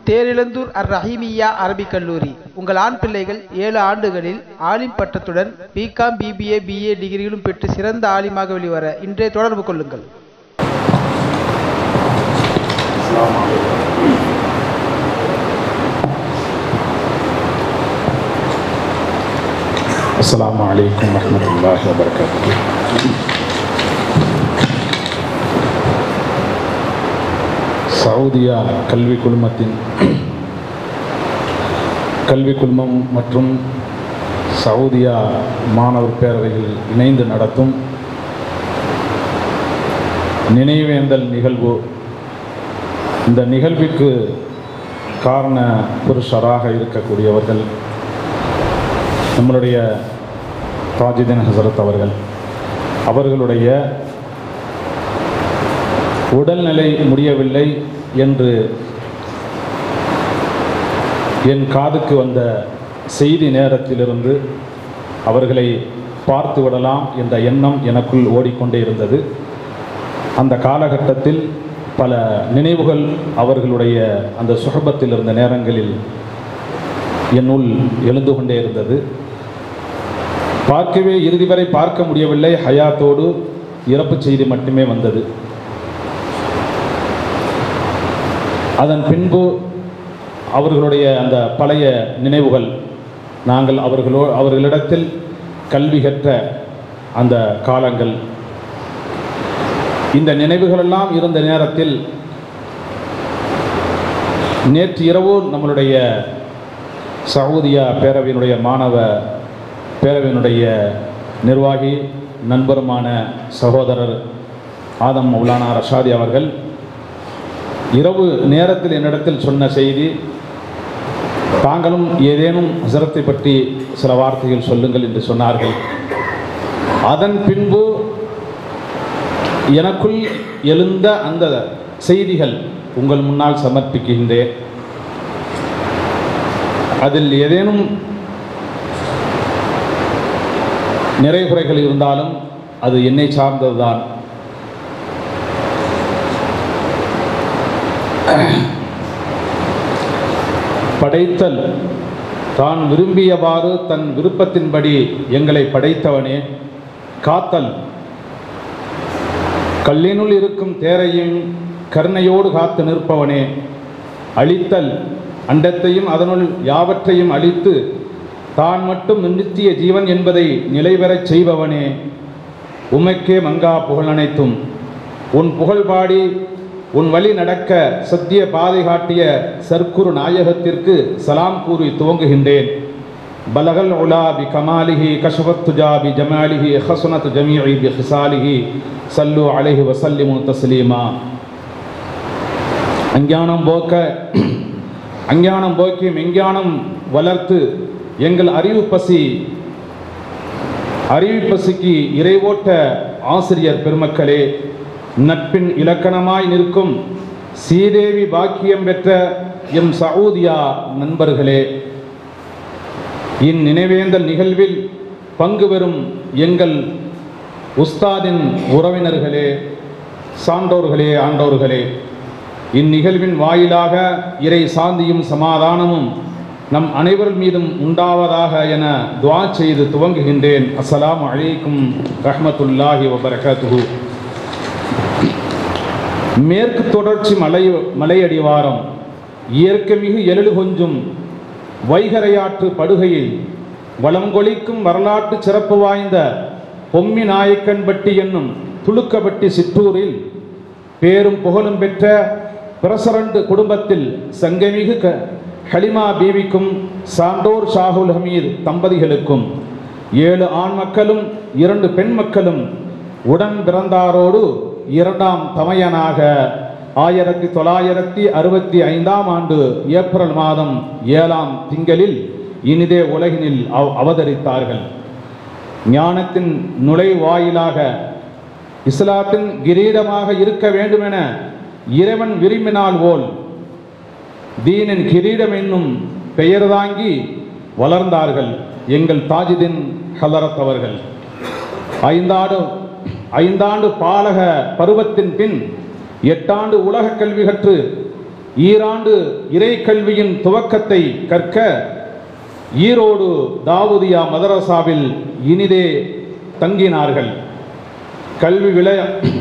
தேரிழந்தூர் அர் ரஹீமியா அரபிக் கல்லூரி உங்கள் ஆண் பிள்ளைகள் ஏழு ஆண்டுகளில் ஆலிம் பட்டத்துடன் பிகாம் பிபிஏ பிஏ டிகிரிகளும் பெற்று சிறந்த ஆலிமாக வெளிவர இன்றே தொடர்பு கொள்ளுங்கள் السلام عليكم ورحمة الله وبركاته சவுதியா கல்வி குழுமத்தின் கல்வி குழுமம் மற்றும் சவுதியா மாணவர் பேரவைகள் இணைந்து நடத்தும் நினைவேந்தல் நிகழ்வு இந்த நிகழ்விற்கு காரண புருஷராக இருக்கக்கூடியவர்கள் நம்மளுடைய தாஜுதீன் ஹசரத் அவர்கள் அவர்களுடைய உடல்நிலை முடியவில்லை என்று என் காதுக்கு வந்த செய்தி நேரத்திலிருந்து அவர்களை பார்த்து விடலாம் என்ற எண்ணம் எனக்குள் ஓடிக்கொண்டே இருந்தது அந்த காலகட்டத்தில் பல நினைவுகள் அவர்களுடைய அந்த சுகபத்தில் இருந்த நேரங்களில் என்னுள் எழுந்து கொண்டே இருந்தது பார்க்கவே இறுதி வரை பார்க்க முடியவில்லை ஹயாத்தோடு இறப்பு செய்தி மட்டுமே வந்தது அதன் பின்பு அவர்களுடைய அந்த பழைய நினைவுகள் நாங்கள் அவர்களோ அவர்களிடத்தில் கல்வி கற்ற அந்த காலங்கள் இந்த நினைவுகளெல்லாம் இருந்த நேரத்தில் நேற்று இரவு நம்மளுடைய சவுதியா பேரவையினுடைய மாணவ பேரவையினுடைய நிர்வாகி நண்பருமான சகோதரர் ஆதம் மௌலானா ரஷாதி அவர்கள் இரவு நேரத்தில் என்னிடத்தில் சொன்ன செய்தி தாங்களும் ஏதேனும் ஹசரத்தை பற்றி சில வார்த்தைகள் சொல்லுங்கள் என்று சொன்னார்கள் அதன் பின்பு எனக்குள் எழுந்த அந்த செய்திகள் உங்கள் முன்னால் சமர்ப்பிக்கின்றேன் அதில் ஏதேனும் நிறைகுறைகள் இருந்தாலும் அது என்னை சார்ந்ததுதான் படைத்தல் தான் விரும்பியவாறு தன் விருப்பத்தின்படி எங்களை படைத்தவனே காத்தல் கல்லினுள் இருக்கும் தேரையும் கருணையோடு காத்து நிற்பவனே அழித்தல் அண்டத்தையும் அதனுள் யாவற்றையும் அழித்து தான் மட்டும் நித்திய ஜீவன் என்பதை நிலைபெறச் செய்பவனே உமைக்கே மங்கா புகழ் அனைத்தும் உன் புகழ் பாடி உன் வழி நடக்க சத்திய பாதை காட்டிய சர்க்குரு நாயகத்திற்கு சலாம் கூறி துவங்குகின்றேன் பலகல் உலா பி கமாலிஹி கஷபத் துஜா பி ஜமாலிஹி ஹசுனத் ஜமீஇ பி ஹிசாலிஹி சல்லு அலைஹி வசல்லிமு தஸ்லீமா அஞ்ஞானம் போக்க அஞ்ஞானம் போக்கி மெஞ்ஞானம் வளர்த்து எங்கள் அறிவு பசி அறிவு பசிக்கு இறைவோட்ட ஆசிரியர் பெருமக்களே நட்பின் இலக்கணமாய் நிற்கும் சீதேவி பாக்கியம் பெற்ற எம் சவுதியா நண்பர்களே இந்நினைவேந்தல் நிகழ்வில் பங்கு பெறும் எங்கள் உஸ்தாதின் உறவினர்களே சான்றோர்களே ஆண்டோர்களே இந்நிகழ்வின் வாயிலாக இறை சாந்தியும் சமாதானமும் நம் அனைவர் மீதும் உண்டாவதாக என துவா செய்து துவங்குகின்றேன் அஸ்ஸலாமு அலைக்கும் ரஹ்மத்துல்லாஹி வபரகாத்துஹு மேற்கு தொடர்ச்சி மலை மலையடிவாரம் இயற்கை மிகு எழில் கொஞ்சும் வைகரையாற்று படுகையில் வளங்கொழிக்கும் வரலாற்று சிறப்பு வாய்ந்த பொம்மி நாயக்கன்பட்டி என்னும் துளுக்கபட்டி சிற்றூரில் பேரும் புகழும் பெற்ற பிரசரண்டு குடும்பத்தில் சங்கமிகு க ஹலிமா பீவிக்கும் சாண்டோர் ஷாகுல் ஹமீத் தம்பதிகளுக்கும் ஏழு ஆண் மக்களும் இரண்டு பெண் மக்களும் உடன் பிறந்தாரோடு இரண்டாம் தமையனாக ஆயிரத்தி தொள்ளாயிரத்தி அறுபத்தி ஐந்தாம் ஆண்டு ஏப்ரல் மாதம் ஏழாம் திங்களில் இனிதே உலகினில் அவ- அவதரித்தார்கள் ஞானத்தின் நுழைவாயிலாக இஸ்லாத்தின் கிரீடமாக இருக்க வேண்டுமென இறைவன் விரும்பினால் போல் தீனின் கிரீடம் என்னும் பெயர் தாங்கி வளர்ந்தார்கள் எங்கள் தாஜிதின் ஹலரத் அவர்கள் ஐந்தாண்டு ஐந்தாண்டு பாலக பருவத்தின் பின் எட்டாண்டு உலக கல்வி கற்று ஈராண்டு இறைக்கல்வியின் துவக்கத்தை கற்க ஈரோடு தாவூதியா மதரசாவில் இனிதே தங்கினார்கள் கல்வி விளைய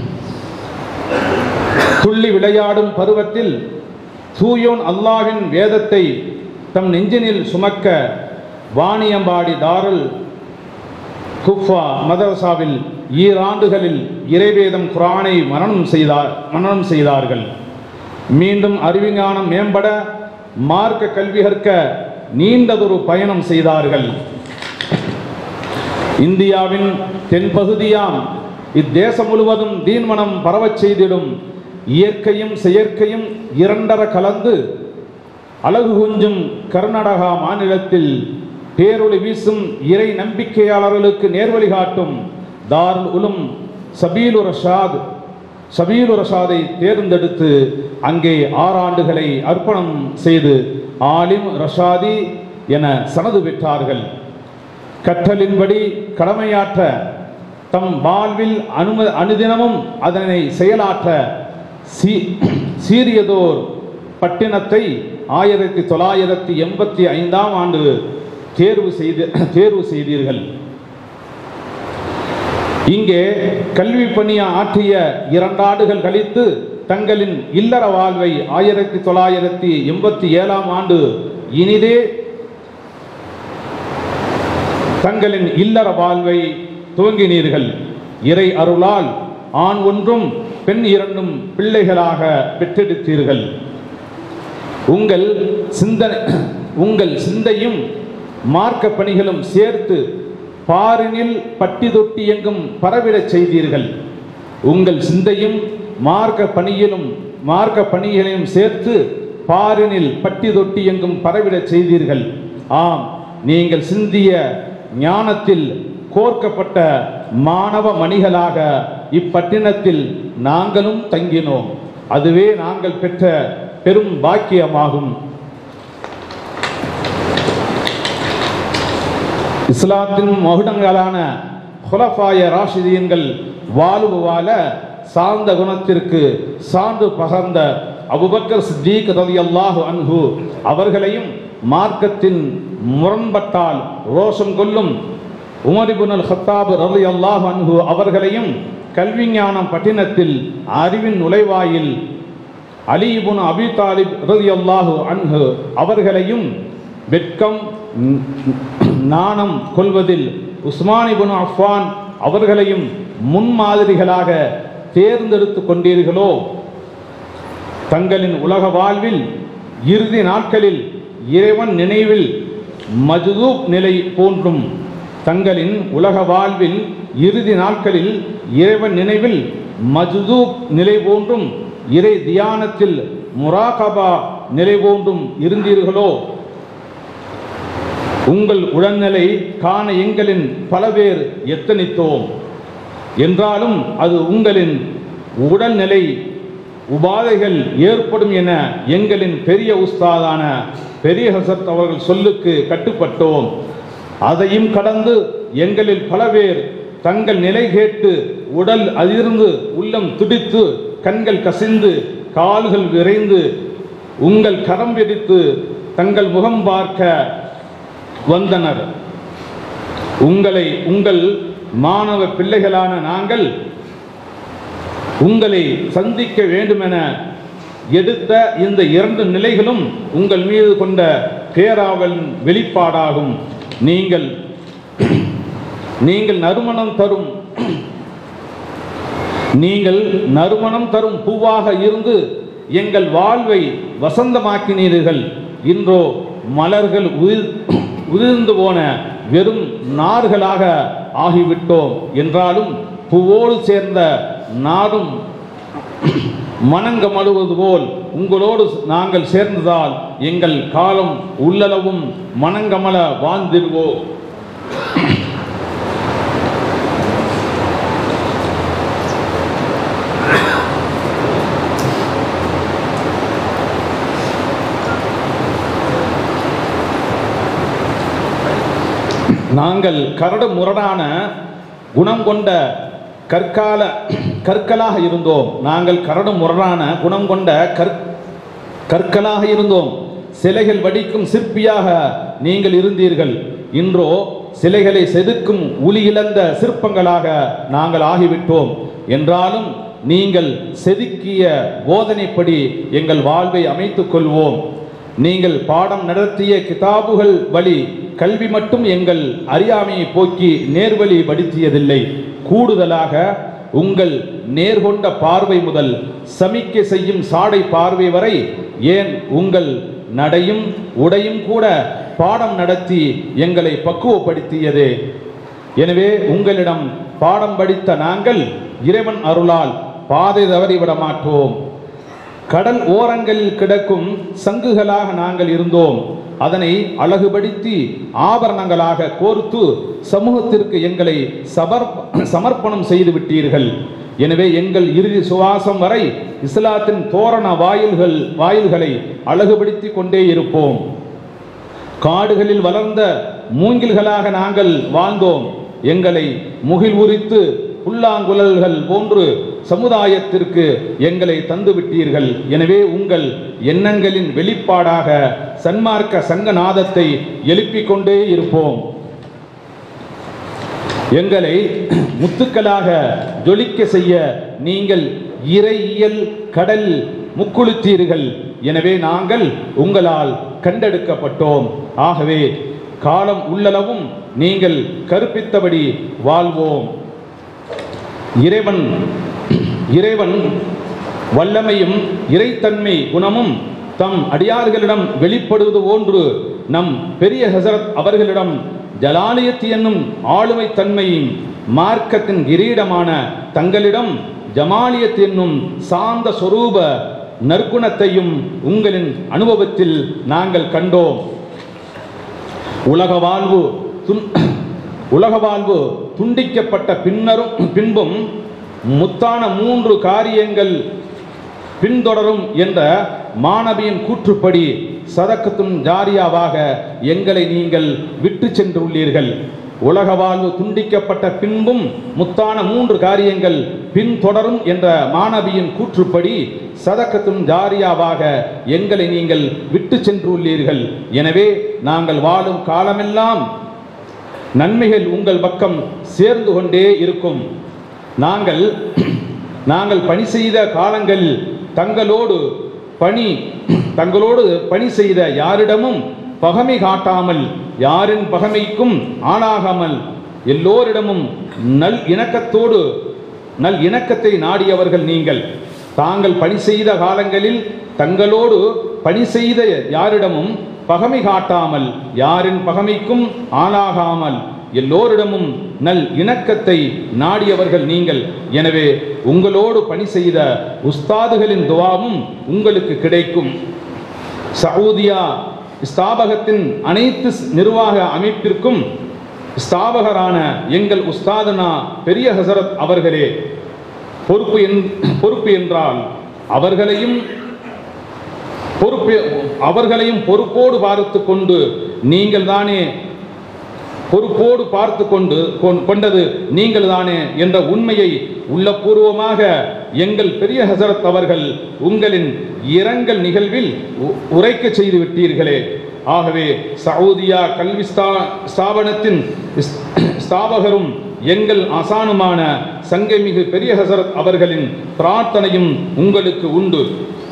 துள்ளி விளையாடும் பருவத்தில் தூயோன் அல்லாவின் வேதத்தை தம் நெஞ்சினில் சுமக்க வாணியம்பாடி தாருல் குஃபா மதரசாவில் ஈராண்டுகளில் இறைவேதம் குரானை மரணம் செய்தார் மரணம் செய்தார்கள் மீண்டும் அறிவிஞானம் மேம்பட மார்க்க கல்வி கற்க நீண்டதொரு பயணம் செய்தார்கள் இந்தியாவின் தென்பகுதியாம் இத்தேசம் முழுவதும் தீன்மனம் பரவச் செய்திடும் இயற்கையும் செயற்கையும் இரண்டர கலந்து அழகு குஞ்சும் கர்நாடகா மாநிலத்தில் பேரொளி வீசும் இறை நம்பிக்கையாளர்களுக்கு நேர்வழி காட்டும் தாருல் உலும் சபீலு ரஷாத் சபீலு ரஷாதை தேர்ந்தெடுத்து அங்கே ஆறாண்டுகளை அர்ப்பணம் செய்து ஆலிம் ரஷாதி என சனது பெற்றார்கள் கற்றலின்படி கடமையாற்ற தம் வாழ்வில் அனும அனுதினமும் அதனை செயலாற்ற சீ சீரியதோர் பட்டினத்தை ஆயிரத்தி தொள்ளாயிரத்தி எண்பத்தி ஐந்தாம் ஆண்டு தேர்வு செய்து தேர்வு செய்தீர்கள் இங்கே கல்வி பணி ஆற்றிய இரண்டாண்டுகள் கழித்து தங்களின் இல்லற வாழ்வை ஆயிரத்தி தொள்ளாயிரத்தி எண்பத்தி ஏழாம் ஆண்டு இனிதே தங்களின் இல்லற வாழ்வை துவங்கினீர்கள் இறை அருளால் ஆண் ஒன்றும் பெண் இரண்டும் பிள்ளைகளாக பெற்றெடுத்தீர்கள் உங்கள் சிந்தனை உங்கள் சிந்தையும் மார்க்க பணிகளும் சேர்த்து பாரினில் பட்டி தொட்டி எங்கும் பரவிடச் செய்தீர்கள் உங்கள் சிந்தையும் மார்க்க பணியிலும் மார்க்க பணிகளையும் சேர்த்து பாரினில் பட்டி தொட்டி எங்கும் பரவிடச் செய்தீர்கள் ஆம் நீங்கள் சிந்திய ஞானத்தில் கோர்க்கப்பட்ட மாணவ மணிகளாக இப்பட்டினத்தில் நாங்களும் தங்கினோம் அதுவே நாங்கள் பெற்ற பெரும் பாக்கியமாகும் இஸ்லாத்தின் மகுடங்களான ஹுலஃபாய ராஷிதீன்கள் வாழ்வு வாழ சார்ந்த குணத்திற்கு சான்று பகர்ந்த அபுபக்கர் சித்தீக் ரலியல்லாஹு அன்ஹு அவர்களையும் மார்க்கத்தின் முரண்பட்டால் ரோஷம் கொள்ளும் உமரிபுனல் ஹத்தாப் ரலியல்லாஹு அன்ஹு அவர்களையும் கல்விஞானம் பட்டினத்தில் அறிவின் நுழைவாயில் அலி இப்னு அபி தாலிப் ரலியல்லாஹு அன்ஹு அவர்களையும் வெட்கம் ந- நாணம் கொள்வதில் உஸ்மான் இப்னு அஃபான் அவர்களையும் முன்மாதிரிகளாக தேர்ந்தெடுத்து கொண்டீர்களோ தங்களின் உலக வாழ்வில் இறுதி நாட்களில் இறைவன் நினைவில் மஜ்தூப் நிலை போன்றும் தங்களின் உலக வாழ்வில் இறுதி நாட்களில் இறைவன் நினைவில் மஜ்தூப் நிலை போன்றும் இறை தியானத்தில் முராகபா நிலை போன்றும் இருந்தீர்களோ உங்கள் உடல்நிலை காண எங்களின் பல பேர் எத்தனித்தோம் என்றாலும் அது உங்களின் உடல்நிலை உபாதைகள் ஏற்படும் என எங்களின் பெரிய உஸ்தாதான பெரிய ஹசரத் அவர்கள் சொல்லுக்கு கட்டுப்பட்டோம் அதையும் கடந்து எங்களில் பல பேர் தங்கள் நிலை கேட்டு உடல் அதிர்ந்து உள்ளம் துடித்து கண்கள் கசிந்து கால்கள் விரைந்து உங்கள் கரம் பிடித்து தங்கள் முகம் பார்க்க வந்தனர் உங்களை உங்கள் மாணவ பிள்ளைகளான நாங்கள் உங்களை சந்திக்க வேண்டுமென எடுத்த இந்த இரண்டு நிலைகளும் உங்கள் மீது கொண்ட பேராவலின் வெளிப்பாடாகும் நீங்கள் நீங்கள் நறுமணம் தரும் நீங்கள் நறுமணம் தரும் பூவாக இருந்து எங்கள் வாழ்வை வசந்தமாக்கினீர்கள் இன்றோ மலர்கள் உதிர் உதிர்ந்து போன வெறும் நார்களாக ஆகிவிட்டோம் என்றாலும் பூவோடு சேர்ந்த நாடும் மணங்கமழுவது போல் உங்களோடு நாங்கள் சேர்ந்ததால் எங்கள் காலம் உள்ளளவும் மணங்கமல வாழ்ந்திருவோம் நாங்கள் கரடு முரடான குணம் கொண்ட கற்கால கற்களாக இருந்தோம் நாங்கள் கரடு முரடான குணம் கொண்ட கற் கற்களாக இருந்தோம் சிலைகள் வடிக்கும் சிற்பியாக நீங்கள் இருந்தீர்கள் இன்றோ சிலைகளை செதுக்கும் உளி இழந்த சிற்பங்களாக நாங்கள் ஆகிவிட்டோம் என்றாலும் நீங்கள் செதுக்கிய போதனைப்படி எங்கள் வாழ்வை அமைத்துக் கொள்வோம் நீங்கள் பாடம் நடத்திய கிதாபுகள் வழி கல்வி மட்டும் எங்கள் அறியாமையை போக்கி நேர்வழி படுத்தியதில்லை கூடுதலாக உங்கள் நேர்கொண்ட பார்வை முதல் சமிக்கை செய்யும் சாடை பார்வை வரை ஏன் உங்கள் நடையும் உடையும் கூட பாடம் நடத்தி எங்களை பக்குவப்படுத்தியதே எனவே உங்களிடம் பாடம் படித்த நாங்கள் இறைவன் அருளால் பாதை தவறிவிட மாட்டோம் கடல் ஓரங்களில் கிடக்கும் சங்குகளாக நாங்கள் இருந்தோம் அதனை அழகுபடுத்தி ஆபரணங்களாக கோர்த்து சமூகத்திற்கு எங்களை சமர் சமர்ப்பணம் செய்து விட்டீர்கள் எனவே எங்கள் இறுதி சுவாசம் வரை இஸ்லாத்தின் தோரண வாயில்கள் வாயில்களை அழகுபடுத்தி கொண்டே இருப்போம் காடுகளில் வளர்ந்த மூங்கில்களாக நாங்கள் வாழ்ந்தோம் எங்களை முகில் உரித்து புல்லாங்குழல்கள் போன்று சமுதாயத்திற்கு எங்களை தந்து விட்டீர்கள் எனவே உங்கள் எண்ணங்களின் வெளிப்பாடாக சன்மார்க்க சங்கநாதத்தை எழுப்பிக் கொண்டே இருப்போம் எங்களை முத்துக்களாக ஜொலிக்க செய்ய நீங்கள் இறையியல் கடல் முக்குளித்தீர்கள் எனவே நாங்கள் உங்களால் கண்டெடுக்கப்பட்டோம் ஆகவே காலம் உள்ளளவும் நீங்கள் கற்பித்தபடி வாழ்வோம் இறைவன் இறைவன் வல்லமையும் இறைத்தன்மை குணமும் தம் அடியார்களிடம் வெளிப்படுவது போன்று நம் பெரிய ஹசரத் அவர்களிடம் ஜலாலியத் என்னும் ஆளுமை தன்மையும் மார்க்கத்தின் கிரீடமான தங்களிடம் ஜமாலியத் என்னும் சாந்த சொரூப நற்குணத்தையும் உங்களின் அனுபவத்தில் நாங்கள் கண்டோம் உலக வாழ்வு துன் உலக வாழ்வு துண்டிக்கப்பட்ட பின்னரும் பின்பும் முத்தான மூன்று காரியங்கள் பின்தொடரும் என்ற மாணவியின் கூற்றுப்படி சதக்கத்தும் ஜாரியாவாக எங்களை நீங்கள் விட்டு சென்றுள்ளீர்கள் உலக வாழ்வு துண்டிக்கப்பட்ட பின்பும் முத்தான மூன்று காரியங்கள் பின்தொடரும் என்ற மாணவியின் கூற்றுப்படி சதக்கத்தும் ஜாரியாவாக எங்களை நீங்கள் விட்டு சென்றுள்ளீர்கள் எனவே நாங்கள் வாழும் காலமெல்லாம் நன்மைகள் உங்கள் பக்கம் சேர்ந்து கொண்டே இருக்கும் நாங்கள் நாங்கள் பணி செய்த காலங்களில் தங்களோடு பணி தங்களோடு பணி செய்த யாரிடமும் பகமை காட்டாமல் யாரின் பகமைக்கும் ஆளாகாமல் எல்லோரிடமும் நல் இணக்கத்தோடு நல் இணக்கத்தை நாடியவர்கள் நீங்கள் தாங்கள் பணி செய்த காலங்களில் தங்களோடு பணி செய்த யாரிடமும் பகமை காட்டாமல் யாரின் பகமைக்கும் ஆளாகாமல் எல்லோரிடமும் நல் இணக்கத்தை நாடியவர்கள் நீங்கள் எனவே உங்களோடு பணி செய்த உஸ்தாதுகளின் துவாவும் உங்களுக்கு கிடைக்கும் சவுதியா ஸ்தாபகத்தின் அனைத்து நிர்வாக அமைப்பிற்கும் ஸ்தாபகரான எங்கள் உஸ்தாதனா பெரிய ஹசரத் அவர்களே பொறுப்பு என் பொறுப்பு என்றால் அவர்களையும் பொறுப்பு அவர்களையும் பொறுப்போடு பார்த்து கொண்டு நீங்கள் தானே பொறுப்போடு பார்த்து கொண்டு கொண்- கொண்டது நீங்கள் தானே என்ற உண்மையை உள்ளபூர்வமாக எங்கள் பெரிய ஹசரத் அவர்கள் உங்களின் இரங்கல் நிகழ்வில் உ- உரைக்கச் செய்து விட்டீர்களே ஆகவே சவுதியா கல்வி ஸ்தா- ஸ்தாபனத்தின் ஸ்- ஸ்தாபகரும் எங்கள் ஆசானுமான சங்கமிகு பெரிய ஹசரத் அவர்களின் பிரார்த்தனையும் உங்களுக்கு உண்டு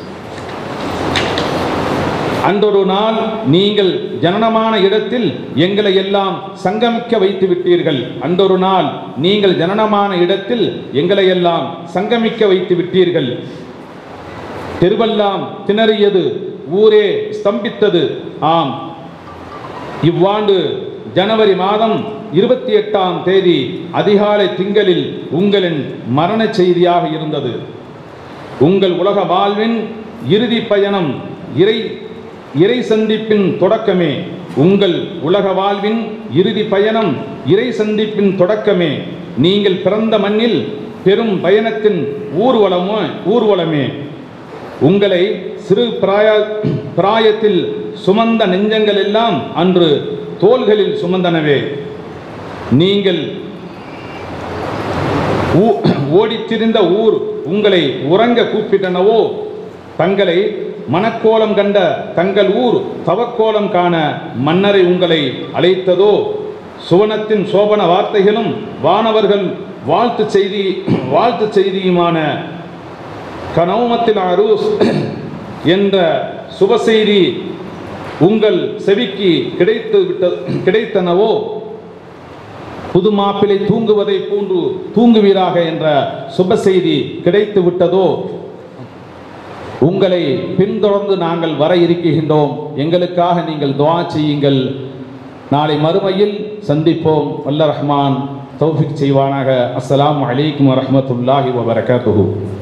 அன்றொரு நாள் நீங்கள் ஜனனமான இடத்தில் எங்களை எல்லாம் சங்கமிக்க வைத்து விட்டீர்கள் அன்றொரு நாள் நீங்கள் ஜனனமான இடத்தில் எங்களை எல்லாம் சங்கமிக்க வைத்து விட்டீர்கள் தெருவெல்லாம் திணறியது ஊரே ஸ்தம்பித்தது ஆம் இவ்வாண்டு ஜனவரி மாதம் இருபத்தி எட்டாம் தேதி அதிகாலை திங்களில் உங்களின் மரணச் செய்தியாக இருந்தது உங்கள் உலக வாழ்வின் இறுதி பயணம் இறை இறை சந்திப்பின் தொடக்கமே உங்கள் உலக வாழ்வின் இறுதி பயணம் இறை சந்திப்பின் தொடக்கமே நீங்கள் பிறந்த மண்ணில் பெரும் பயணத்தின் ஊர்வலமோ ஊர்வலமே உங்களை சிறு பிராய பிராயத்தில் சுமந்த நெஞ்சங்கள் எல்லாம் அன்று தோள்களில் சுமந்தனவே நீங்கள் ஊ- ஓடித்திரிந்த ஊர் உங்களை உறங்க கூப்பிட்டனவோ தங்களை மனக்கோலம் கண்ட தங்கள் ஊர் தவக்கோலம் காண மன்னரை உங்களை அழைத்ததோ சுவனத்தின் சோபன வார்த்தைகளும் வானவர்கள் வாழ்த்து செய்தி வாழ்த்து செய்தியுமான கனௌமத்தில் அரூஸ் என்ற சுபசெய்தி உங்கள் செவிக்கு கிடைத்து விட்ட கிடைத்தனவோ புது மாப்பிளை தூங்குவதை போன்று தூங்குவீராக என்ற சுப செய்தி கிடைத்து விட்டதோ உங்களை பின்தொடர்ந்து நாங்கள் வர இருக்கின்றோம் எங்களுக்காக நீங்கள் துவா செய்யுங்கள் நாளை மறுமையில் சந்திப்போம் வல்ல ரஹ்மான் தௌஃபிக் செய்வானாக அஸ்ஸலாமு அலைக்கும் வரஹ்மத்துல்லாஹி வபரகாத்துஹு